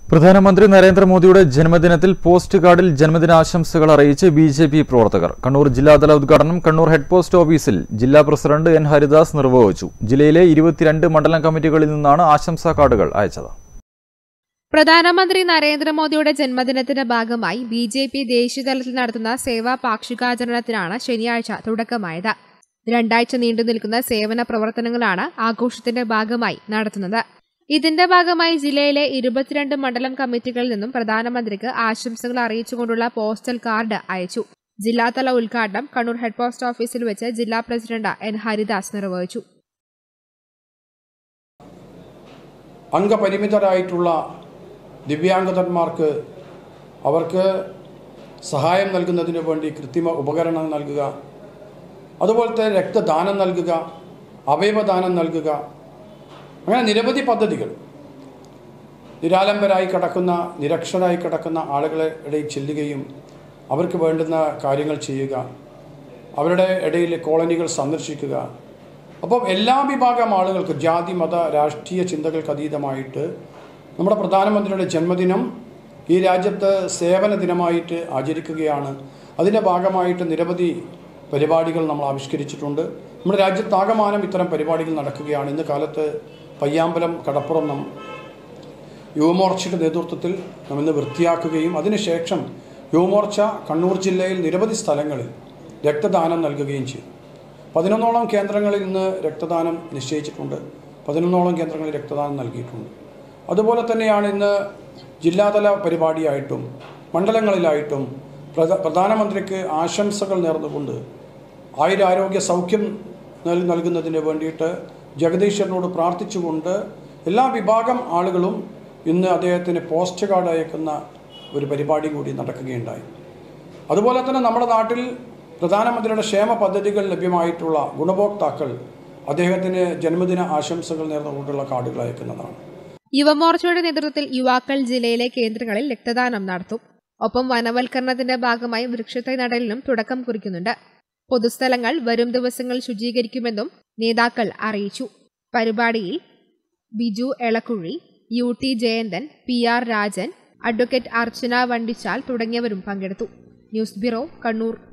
പ്രധാനമന്ത്രി നരേന്ദ്രമോദിയുടെ ജന്മദിനത്തിൽ പോസ്റ്റ് കാർഡിൽ ജന്മദിനാശംസകൾ അറിയിച്ച് ബി ജെ പി പ്രവർത്തകർ കണ്ണൂർ ജില്ലാതല ഉദ്ഘാടനം കണ്ണൂർ ഹെഡ് പോസ്റ്റ് ഓഫീസിൽ ജില്ലാ പ്രസിഡന്റ് എൻ ഹരിദാസ് നിർവഹിച്ചു ജില്ലയിലെ ഇരുപത്തിരണ്ട് മണ്ഡലം കമ്മിറ്റികളിൽ നിന്നാണ് ആശംസാ കാർഡുകൾ അയച്ചത് പ്രധാനമന്ത്രി നരേന്ദ്രമോദിയുടെ ജന്മദിനത്തിന്റെ ഭാഗമായി ബി ജെ പി ദേശീയതലത്തിൽ നടത്തുന്ന സേവാ പാക്ഷികാചരണത്തിനാണ് ശനിയാഴ്ച തുടക്കമായത് രണ്ടാഴ്ച നീണ്ടു നിൽക്കുന്ന സേവന പ്രവർത്തനങ്ങളാണ് ആഘോഷത്തിന്റെ ഭാഗമായി നടത്തുന്നത് ഇതിന്റെ ഭാഗമായി ജില്ലയിലെ ഇരുപത്തിരണ്ട് മണ്ഡലം കമ്മിറ്റികളിൽ നിന്നും പ്രധാനമന്ത്രിക്ക് ആശംസകൾ അറിയിച്ചുകൊണ്ടുള്ള പോസ്റ്റൽ കാർഡ് അയച്ചു ജില്ലാതല ഉദ്ഘാടനം കണ്ണൂർ ഹെഡ് പോസ്റ്റ് ഓഫീസിൽ വെച്ച് ജില്ലാ പ്രസിഡന്റ് എൻ ഹരിദാസ് നിർവഹിച്ചു അംഗപരിമിതരായിട്ടുള്ള ദിവ്യാംഗതന്മാർക്ക് അവർക്ക് സഹായം നൽകുന്നതിന് വേണ്ടി കൃത്രിമ ഉപകരണം നൽകുക അതുപോലത്തെ രക്തദാനം നൽകുക അവയവദാനം നൽകുക അങ്ങനെ നിരവധി പദ്ധതികൾ നിരാലംബരായി കിടക്കുന്ന നിരക്ഷരായി കിടക്കുന്ന ആളുകളെ ഇടയിൽ ചെല്ലുകയും അവർക്ക് വേണ്ടുന്ന കാര്യങ്ങൾ ചെയ്യുക അവരുടെ ഇടയിൽ കോളനികൾ സന്ദർശിക്കുക അപ്പം എല്ലാ വിഭാഗം ആളുകൾക്ക് ജാതി മത രാഷ്ട്രീയ ചിന്തകൾക്ക് അതീതമായിട്ട് നമ്മുടെ പ്രധാനമന്ത്രിയുടെ ജന്മദിനം ഈ രാജ്യത്ത് സേവന ദിനമായിട്ട് ആചരിക്കുകയാണ് അതിൻ്റെ ഭാഗമായിട്ട് നിരവധി പരിപാടികൾ നമ്മൾ ആവിഷ്കരിച്ചിട്ടുണ്ട് നമ്മുടെ രാജ്യത്താകമാനം ഇത്തരം പരിപാടികൾ നടക്കുകയാണ് ഇന്ന് കാലത്ത് പയ്യാമ്പലം കടപ്പുറം നം യുവമോർച്ചയുടെ നേതൃത്വത്തിൽ നാം ഇന്ന് വൃത്തിയാക്കുകയും അതിനുശേഷം യുവമോർച്ച കണ്ണൂർ ജില്ലയിൽ നിരവധി സ്ഥലങ്ങളിൽ രക്തദാനം നൽകുകയും ചെയ്തു പതിനൊന്നോളം കേന്ദ്രങ്ങളിൽ ഇന്ന് രക്തദാനം നിശ്ചയിച്ചിട്ടുണ്ട് പതിനൊന്നോളം കേന്ദ്രങ്ങളിൽ രക്തദാനം നൽകിയിട്ടുണ്ട് അതുപോലെ തന്നെയാണ് ഇന്ന് ജില്ലാതല പരിപാടിയായിട്ടും മണ്ഡലങ്ങളിലായിട്ടും പ്രധ- പ്രധാനമന്ത്രിക്ക് ആശംസകൾ നേർന്നുകൊണ്ട് ആയുരാരോഗ്യ സൗഖ്യം നൽ- നൽകുന്നതിന് വേണ്ടിയിട്ട് ജഗദീശ്വരനോട് പ്രാർത്ഥിച്ചുകൊണ്ട് എല്ലാ വിഭാഗം ആളുകളും ഇന്ന് അദ്ദേഹത്തിന് പോസ്റ്റ് കാർഡ് അയക്കുന്ന ഒരു പരിപാടി കൂടി നടക്കുകയുണ്ടായി അതുപോലെ തന്നെ നമ്മുടെ നാട്ടിൽ പ്രധാനമന്ത്രിയുടെ ക്ഷേമ പദ്ധതികൾ ലഭ്യമായിട്ടുള്ള ഗുണഭോക്താക്കൾ അദ്ദേഹത്തിന് ജന്മദിന ആശംസകൾ നേർന്നുകൊണ്ടുള്ള കാർഡുകൾ അയക്കുന്നതാണ് യുവമോർച്ചയുടെ നേതൃത്വത്തിൽ യുവാക്കൾ ജില്ലയിലെ കേന്ദ്രങ്ങളിൽ രക്തദാനം നടത്തും ഒപ്പം വനവൽക്കരണത്തിന്റെ ഭാഗമായി വൃക്ഷത്തൈ നടലിനും തുടക്കം കുറിക്കുന്നുണ്ട് പൊതുസ്ഥലങ്ങൾ വരും ദിവസങ്ങളിൽ ശുചീകരിക്കുമെന്നും നേതാക്കൾ അറിയിച്ചു പരിപാടിയിൽ Biju Elakkuzhi U T Jayanthan P R Rajan advocate Archana Vandichal തുടങ്ങിയവരും പങ്കെടുത്തു ന്യൂസ് ബ്യൂറോ കണ്ണൂർ